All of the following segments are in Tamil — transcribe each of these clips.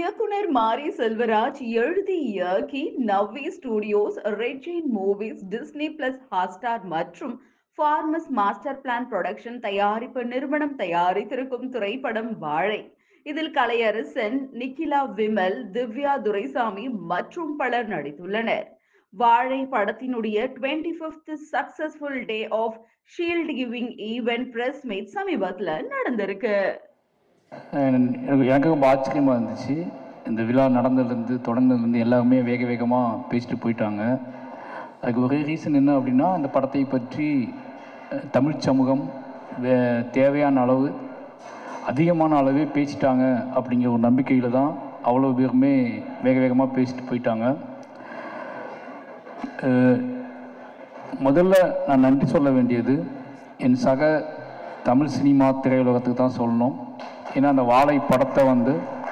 இயக்குனர் மாரி செல்வராஜ் எழுதி இயக்கி Navvi Studios Red Giant Movies Disney Plus Hotstar மற்றும் ஃபார்மஸ் மாஸ்டர் பிளான் புரொடக்ஷன் தயாரிப்பு நிறுவனம் தயாரித்திருக்கும் திரைப்படம் வாழை இதில் கலையரசன் நிக்கிலா விமல் திவ்யா துரைசாமி மற்றும் பலர் நடித்துள்ளனர் வாழை படத்தினுடைய twenty fifth successful day of shield giving event press meet சமீபத்தில் நடந்திருக்கு எனக்கு எனக்கு ரொம்ப ஆச்சரியமாக இருந்துச்சு இந்த விழா நடந்ததுலேருந்து தொடங்கினதுலேருந்து எல்லாருமே வேக வேகமாக பேசிட்டு போயிட்டாங்க அதுக்கு ஒரே ரீசன் என்ன அப்படின்னா இந்த படத்தை பற்றி அஹ், தமிழ் சமூகம் வே தேவையான அளவு அதிகமான அளவே பேசிட்டாங்க அப்படிங்கிற ஒரு நம்பிக்கையில் தான் அவ்வளோ பேருமே வேக வேகமாக பேசிட்டு போயிட்டாங்க அஹ், முதல்ல நான் நன்றி சொல்ல வேண்டியது என் சக தமிழ் சினிமா திரையுலகத்துக்கு தான் சொல்லணும் ஏன்னா அந்த வாழை படத்தை வந்து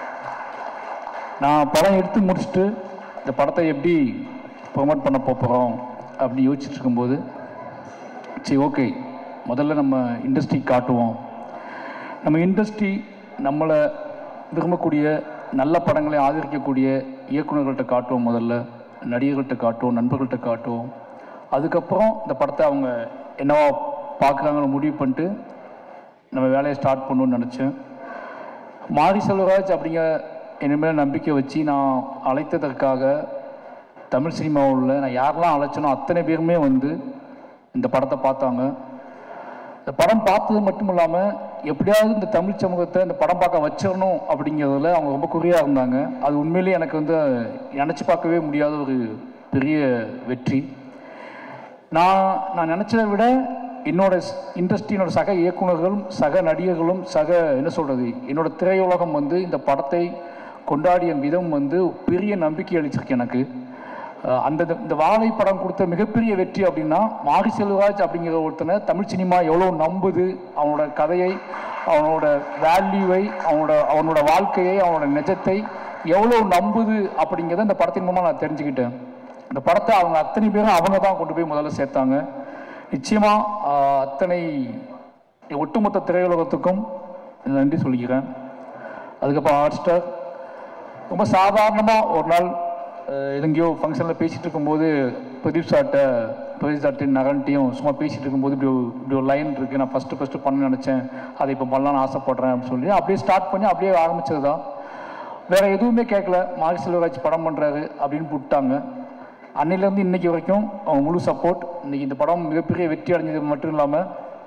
நான் படம் எடுத்து முடிச்சுட்டு இந்த படத்தை எப்படி ப்ரொமோட் பண்ண போகிறோம் அப்படின்னு யோசிச்சுட்டு இருக்கும்போது சரி ஓகே முதல்ல நம்ம இண்டஸ்ட்ரி காட்டுவோம் நம்ம இண்டஸ்ட்ரி நம்மளை விரும்பக்கூடிய நல்ல படங்களை ஆதரிக்கக்கூடிய இயக்குனர்கள்ட்ட காட்டுவோம் முதல்ல நடிகர்கள்ட்ட காட்டுவோம் நண்பர்கள்ட்ட காட்டுவோம் அதுக்கப்புறம் இந்த படத்தை அவங்க என்னவா பார்க்குறாங்கன்னு முடிவு பண்ணிட்டு நம்ம வேலையை ஸ்டார்ட் பண்ணணும்னு நினச்சேன் மாரி செல்வராஜ் அப்படிங்கிற என் மேலே நம்பிக்கை வச்சு நான் அழைத்ததற்காக தமிழ் சினிமாவில் நான் யாரெல்லாம் அழைச்சனோ அத்தனை பேருமே வந்து இந்த படத்தை பார்த்தாங்க இந்த படம் பார்த்தது மட்டும் இல்லாமல் எப்படியாவது இந்த தமிழ் சமூகத்தை இந்த படம் பார்க்க வச்சிடணும் அப்படிங்கிறதுல அவங்க ரொம்ப குறியாக இருந்தாங்க அது உண்மையிலேயே எனக்கு வந்து நினச்சி பார்க்கவே முடியாத ஒரு பெரிய வெற்றி நான் நான் நினச்சதை விட என்னோட இண்டஸ்ட்ரியினோட சக இயக்குனர்களும் சக நடிகர்களும் சக என்ன சொல்கிறது என்னோட திரையுலகம் வந்து இந்த படத்தை கொண்டாடிய விதம் வந்து பெரிய நம்பிக்கை அளிச்சிருக்கு எனக்கு அஹ் அந்த இந்த வாழை படம் கொடுத்த மிகப்பெரிய வெற்றி அப்படின்னா மாரி செல்வராஜ் அப்படிங்கிற ஒருத்தனை தமிழ் சினிமா எவ்வளோ நம்புது அவனோட கதையை அவனோட வேல்யூவை அவனோட அவனோட வாழ்க்கையை அவனோட நிஜத்தை எவ்வளோ நம்புது அப்படிங்கிறத இந்த படத்தின் மூலமாக நான் தெரிஞ்சுக்கிட்டேன் இந்த படத்தை அவங்க அத்தனை பேரும் அவங்க தான் கொண்டு போய் முதல்ல சேர்த்தாங்க நிச்சயமாக ஆஹ், அத்தனை ஒட்டுமொத்த திரையுலகத்துக்கும் நன்றி சொல்லிக்கிறேன் அதுக்கப்புறம் ஹாட் ஸ்டார் ரொம்ப சாதாரணமாக ஒரு நாள் அஹ், எங்கேயோ ஃபங்க்ஷனில் பேசிகிட்டு இருக்கும்போது பிரதீப் சார்ட்ட பிரதீப் சார்ட்டையும் நகன்ட்டையும் சும்மா பேசிகிட்டு இருக்கும்போது இப்படி ஒரு- இப்படி ஒரு லைன் இருக்குது நான் ஃபஸ்ட்டு ஃபஸ்ட்டு பண்ண நினச்சேன் அதை இப்போ பண்ணலாம்னு ஆசைப்பட்றேன் அப்படின்னு சொல்லி அப்படியே ஸ்டார்ட் பண்ணி அப்படியே ஆரம்பிச்சது தான் வேறு எதுவுமே கேட்கல மாரி செல்வராஜ் படம் பண்ணுறாரு அப்படின்னு விட்டாங்க அன்னையிலேருந்து இன்னைக்கு வரைக்கும் அவங்க முழு சப்போர்ட் இன்னைக்கு இந்த படம் மிகப்பெரிய வெற்றி அடைஞ்சது மட்டும் இல்லாமல்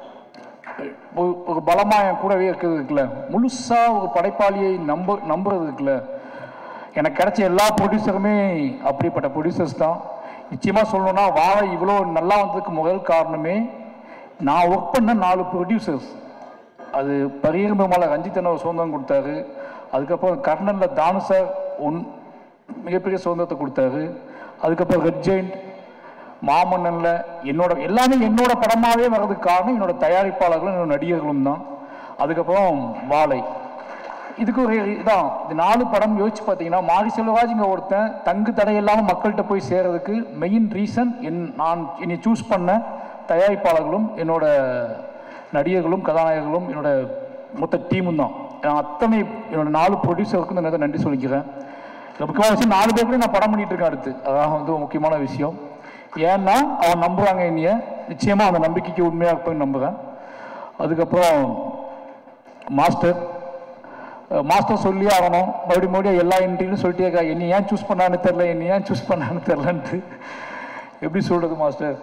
ஒரு ஒரு பலமாக என் கூடவே இருக்கிறது இருக்குல்ல முழுசாக ஒரு படைப்பாளியை நம்ப நம்புறது இருக்குல்ல எனக்கு கிடைச்ச எல்லா ப்ரொடியூசருமே அப்படிப்பட்ட ப்ரொடியூசர்ஸ் தான் நிச்சயமாக சொல்லணும்னா வாழை இவ்வளோ நல்லா வந்ததுக்கு முதல் காரணமே நான் ஒர்க் பண்ண நாலு ப்ரொடியூசர்ஸ் அது பரியர் பெருமாளை ரஞ்சித் ஒரு சுதந்திரம் கொடுத்தாரு அதுக்கப்புறம் கர்ணனில் தானு சார் ஒன் மிகப்பெரிய சுதந்திரத்தை கொடுத்தாரு அதுக்கப்புறம் ரெட் ஜெயிண்ட் மாமன்னனில் என்னோட எல்லாமே என்னோட படமாகவே வர்றதுக்கு காரணம் என்னோட தயாரிப்பாளர்களும் என்னோட நடிகர்களும் தான் அதுக்கப்புறம் வாழை இதுக்கு ஒரு இதான் இந்த நாலு படம் யோசிச்சு பார்த்தீங்கன்னா மாரி செல்வராஜ்ங்க ஒருத்தன் தங்கு தடை இல்லாமல் மக்கள்கிட்ட போய் சேர்றதுக்கு மெயின் ரீசன் என் நான் என்னை சூஸ் பண்ண தயாரிப்பாளர்களும் என்னோட நடிகர்களும் கதாநாயகர்களும் என்னோட மொத்த டீமும் தான் நான் அத்தனை என்னோட நாலு ப்ரொடியூசருக்கும் இந்த நேரத்தில் நன்றி சொல்லிக்கிறேன் இதுல முக்கியமான விஷயம் நாலு பேர் கூட நான் படம் பண்ணிட்டு இருக்கேன் அடுத்து அதான் வந்து ஒரு முக்கியமான விஷயம் ஏன்னா அவன் நம்புறாங்க என்னைய நிச்சயமா அந்த நம்பிக்கைக்கு உண்மையாக இருப்பேன்னு நம்புறேன் அதுக்கப்புறம் மாஸ்டர் அஹ் மாஸ்டர் சொல்லி ஆகணும் மறுபடியும் மறுபடியும் எல்லா இன்டர்வியூலும் சொல்லிட்டே இருக்கா என்னை ஏன் சூஸ் பண்ணான்னு தெரில என்னை ஏன் சூஸ் பண்ணான்னு தெரிலன்ட்டு எப்படி சொல்கிறது மாஸ்டர்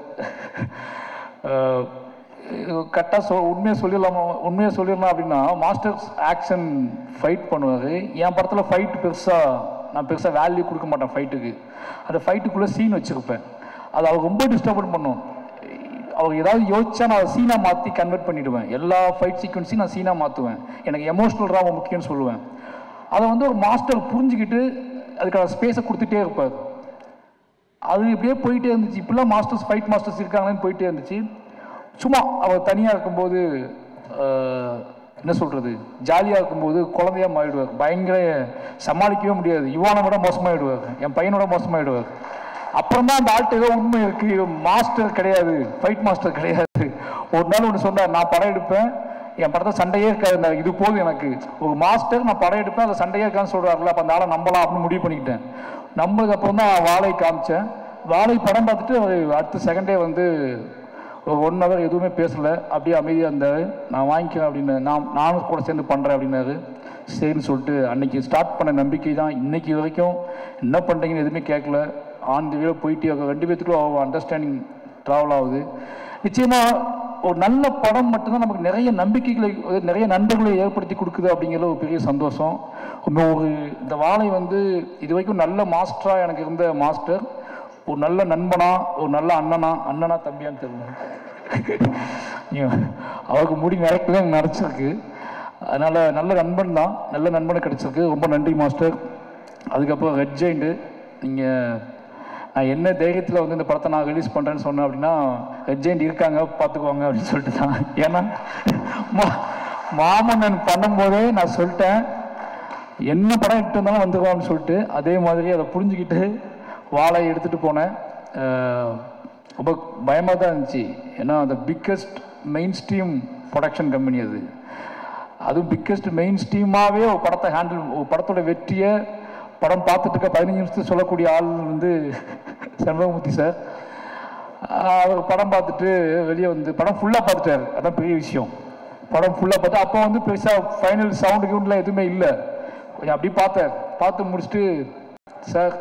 கரெக்டாக சொ உண்மையை சொல்லிடலாமா உண்மையை சொல்லிடலாம் அப்படின்னா மாஸ்டர்ஸ் ஆக்ஷன் ஃபைட் பண்ணுவார் என் படத்தில் ஃபைட் பெருசாக நான் பெருசாக வேல்யூ கொடுக்க மாட்டேன் ஃபைட்டுக்கு அந்த ஃபைட்டுக்குள்ளே சீன் வச்சுருப்பேன் அது அவர் ரொம்ப டிஸ்டர்பன் பண்ணும் அவர் ஏதாவது யோசிச்சா நான் சீனா மாற்றி கன்வெர்ட் பண்ணிடுவேன் எல்லா ஃபைட் சீக்வன்ஸையும் நான் சீனா மாற்றுவேன் எனக்கு எமோஷ்னல் ரொம்ப முக்கியம்னு சொல்லுவேன் அதை வந்து ஒரு மாஸ்டர் புரிஞ்சுக்கிட்டு அதுக்கான ஸ்பேஸை கொடுத்துட்டே இருப்பார் அது இப்படியே போயிட்டே இருந்துச்சு இப்படிலாம் மாஸ்டர்ஸ் ஃபைட் மாஸ்டர்ஸ் இருக்காங்களேன்னு போயிட்டே இருந்துச்சு சும்மா அவர் தனியாக இருக்கும்போது ஆஹ், என்ன சொல்கிறது ஜாலியாக இருக்கும்போது குழந்தையா மாறிடுவார் பயங்கர சமாளிக்கவே முடியாது இவானை விட மோசமாயிடுவார் என் பையனோட மோசமாயிடுவார் அப்புறம் தான் அந்த ஆள்கிட்ட ஏதோ உண்மை இருக்கு இவன் மாஸ்டர் கிடையாது ஃபைட் மாஸ்டர் கிடையாது ஒரு நாள் ஒன்று சொன்னார் நான் படம் எடுப்பேன் என் படத்தை சண்டையே இருக்காது இந்த இது போதும் எனக்கு ஒரு மாஸ்டர் நான் படம் எடுப்பேன் அந்த சண்டையே இருக்கான்னு சொல்கிறாருல அப்போ அந்த ஆளை நம்பலாம் அப்படின்னு முடிவு பண்ணிக்கிட்டேன் நம்பதுக்கு அப்புறம் தான் வாழை காமிச்சேன் வாழை படம் பார்த்துட்டு அவர் அடுத்த செகண்டே வந்து ஒரு ஒன் ஹவர் எதுவுமே பேசலை அப்படியே அமைதியாக இருந்தார் நான் வாங்கிக்கிறேன் அப்படின்னு நான் நானும் கூட சேர்ந்து பண்ணுறேன் அப்படின்னாரு சரின்னு சொல்லிட்டு அன்னைக்கு ஸ்டார்ட் பண்ண நம்பிக்கை தான் இன்னைக்கு வரைக்கும் என்ன பண்ணுறீங்கன்னு எதுவுமே கேட்கல ஆன் தி வேல போயிட்டே இருக்கும் ரெண்டு பேத்துக்குள்ள அண்டர்ஸ்டாண்டிங் ட்ராவல் ஆகுது நிச்சயமாக ஒரு நல்ல படம் மட்டும்தான் நமக்கு நிறைய நம்பிக்கைகளை நிறைய நண்பர்களை ஏற்படுத்தி கொடுக்குது அப்படிங்கிற ஒரு பெரிய சந்தோஷம் இன்னும் ஒரு இந்த வாழை வந்து இது வரைக்கும் நல்ல மாஸ்டராக எனக்கு இருந்த மாஸ்டர் ஒரு நல்ல நண்பனா ஒரு நல்ல அண்ணனா அண்ணனா தம்பியான்னு தெரியல ஐயோ, அவருக்கு முடி நிறைக்கவே எனக்கு நினச்சிருக்கு அதனால் நல்ல நண்பன் தான் நல்ல நண்பனுக்கு கிடச்சிருக்கு ரொம்ப நன்றி மாஸ்டர் அதுக்கப்புறம் ரெட் ஜெயிண்ட்டு நீங்கள் நான் என்ன தைரியத்தில் வந்து இந்த படத்தை நான் ரிலீஸ் பண்ணுறேன்னு சொன்னேன் அப்படின்னா ரெட் ஜெயிண்ட் இருக்காங்க பார்த்துக்குவாங்க அப்படின்னு சொல்லிட்டு தான் ஏன்னா மா- மாமன்னன் பண்ணும்போதே நான் சொல்லிட்டேன் என்ன படம் எடுத்து வந்தாலும் வந்துருவான்னு சொல்லிட்டு அதே மாதிரி அதை புரிஞ்சுக்கிட்டு வாழை எடுத்துகிட்டு போனேன் அஹ் ரொம்ப பயமாக தான் இருந்துச்சு ஏன்னா அந்த biggest mainstream production company அது அதுவும் பிக்கஸ்ட் மெயின் ஸ்ட்ரீமாகவே ஒரு படத்தை ஹேண்டில் ஒரு படத்தோட வெற்றியை படம் பார்த்துட்டு இருக்க பதினஞ்சு நிமிஷத்துக்கு சொல்லக்கூடிய ஆள் வந்து செண்பகமூர்த்தி சார் ஆஹ் அவர் படம் பார்த்துட்டு வெளியே வந்து படம் ஃபுல்லாக பார்த்துட்டாரு அதான் பெரிய விஷயம் படம் ஃபுல்லாக பார்த்து அப்போ வந்து பெருசாக ஃபைனல் சவுண்டு கிவுண்ட்லாம் எதுவுமே இல்லை கொஞ்சம் அப்படி பார்த்தார் பார்த்து முடிச்சுட்டு சார்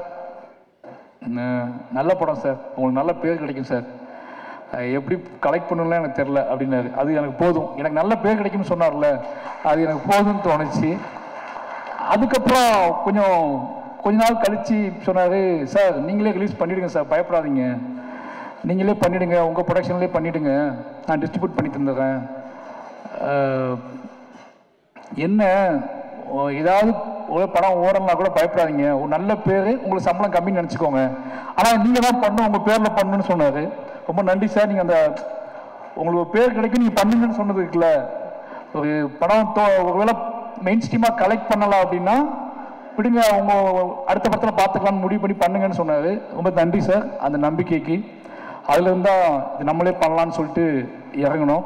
ந- நல்ல படம் சார் உங்களுக்கு நல்ல பேர் கிடைக்கும் சார் அஹ் எப்படி கலெக்ட் பண்ணணும்லாம் எனக்கு தெரில அப்படின்னாரு அது எனக்கு போதும் எனக்கு நல்ல பேர் கிடைக்கும்னு சொன்னார்ல அது எனக்கு போதும்னு தோணுச்சு அதுக்கப்புறம் கொஞ்சம் கொஞ்ச நாள் கழிச்சு சொன்னார் சார் நீங்களே ரிலீஸ் பண்ணிடுங்க சார் பயப்படாதீங்க நீங்களே பண்ணிடுங்க உங்கள் ப்ரொடக்ஷன்லேயே பண்ணிடுங்க நான் டிஸ்ட்ரிபியூட் பண்ணி தந்துடுறேன் அஹ், என்ன ஓ, ஏதாவது ஒரு படம் ஓடலாம் கூட பயப்படாதீங்க ஒரு நல்ல பேர் உங்களுக்கு சம்பளம் கம்மின்னு நினச்சிக்கோங்க ஆனால் நீங்கள் தான் பண்ணணும் உங்கள் பேரில் பண்ணணும்னு சொன்னார் ரொம்ப நன்றி சார் நீங்கள் அந்த உங்களுக்கு ஒரு பேர் கிடைக்கும் நீங்கள் பண்ணுங்கன்னு சொன்னது இருக்குல்ல ஒரு படம் தோ ஒருவேளை மெயின் ஸ்ட்ரீமாக கலெக்ட் பண்ணலாம் அப்படின்னா விடுங்க அவங்க அடுத்த படத்தில் பார்த்துக்கலாம்னு முடிவு பண்ணி பண்ணுங்கன்னு சொன்னார் ரொம்ப நன்றி சார் அந்த நம்பிக்கைக்கு அதுல இருந்தா இது நம்மளே பண்ணலாம்னு சொல்லிட்டு இறங்கணும்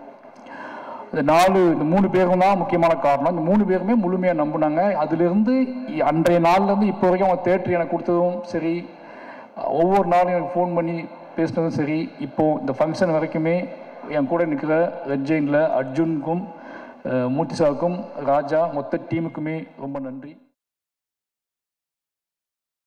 இந்த நாலு இந்த மூணு பேரும் தான் முக்கியமான காரணம் இந்த மூணு பேருமே முழுமையாக நம்பினாங்க அதிலிருந்து இ- அன்றைய நாள்லேருந்து இப்போ வரைக்கும் அவங்க தேட்டர் எனக்கு கொடுத்ததும் சரி ஒவ்வொரு நாளும் எனக்கு ஃபோன் பண்ணி பேசினதும் சரி இப்போ இந்த ஃபங்க்ஷன் வரைக்குமே என் கூட நிற்கிற ரெட் ஜெயினில் அர்ஜுனுக்கும் அஹ், மூர்த்தி சாருக்கும் ராஜா மொத்த டீமுக்குமே ரொம்ப நன்றி